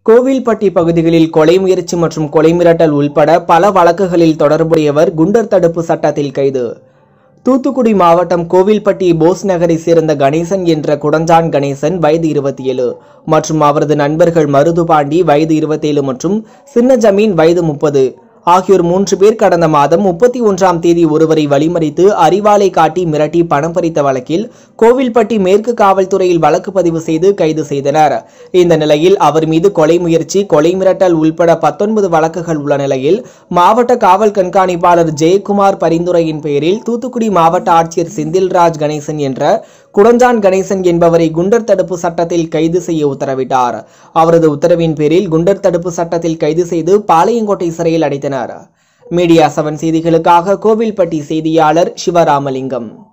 கோவில்பட்டி பகுதிகளில் கொலை முயற்சி மற்றும் கொலை மிரட்டல் உள்பட பல வழக்குகளில் தொடர்புடையவர் குண்டர் தடுப்பு சட்டத்தில் கைது தூத்துக்குடி மாவட்டம் கோவில்பட்டி போஸ் நகரை சேர்ந்த கணேசன் என்ற குடஞ்சான் கணேசன் வயது இருபத்தி ஏழு மற்றும் அவரது நண்பர்கள் மருது பாண்டி வயது இருபத்தேழு மற்றும் சின்ன ஜமீன் வயது முப்பது ஆகியோர் மூன்று பேர் கடந்த மாதம் முப்பத்தி ஒன்றாம் தேதி ஒருவரை வழிமறித்து அறிவாலை காட்டி மிரட்டி பணம் பறித்த வழக்கில் கோவில்பட்டி மேற்கு காவல்துறையில் வழக்கு பதிவு செய்து கைது செய்தனர் இந்த நிலையில் அவர் மீது கொலை முயற்சி கொலை மிரட்டல் உள்பட பத்தொன்பது வழக்குகள் உள்ள நிலையில் மாவட்ட காவல் கண்காணிப்பாளர் ஜெயக்குமார் பரிந்துரையின் பெயரில் தூத்துக்குடி மாவட்ட ஆட்சியர் செந்தில்ராஜ் கணேசன் என்ற குடஞ்சான் கணேசன் என்பவரை குண்டர் தடுப்பு சட்டத்தில் கைது செய்ய உத்தரவிட்டார் அவரது உத்தரவின் பேரில் குண்டர் தடுப்பு சட்டத்தில் கைது செய்து பாளையங்கோட்டை சிறையில் அடைத்தனர் மீடியா செவன் செய்திகளுக்காக கோவில்பட்டி செய்தியாளர் சிவராமலிங்கம்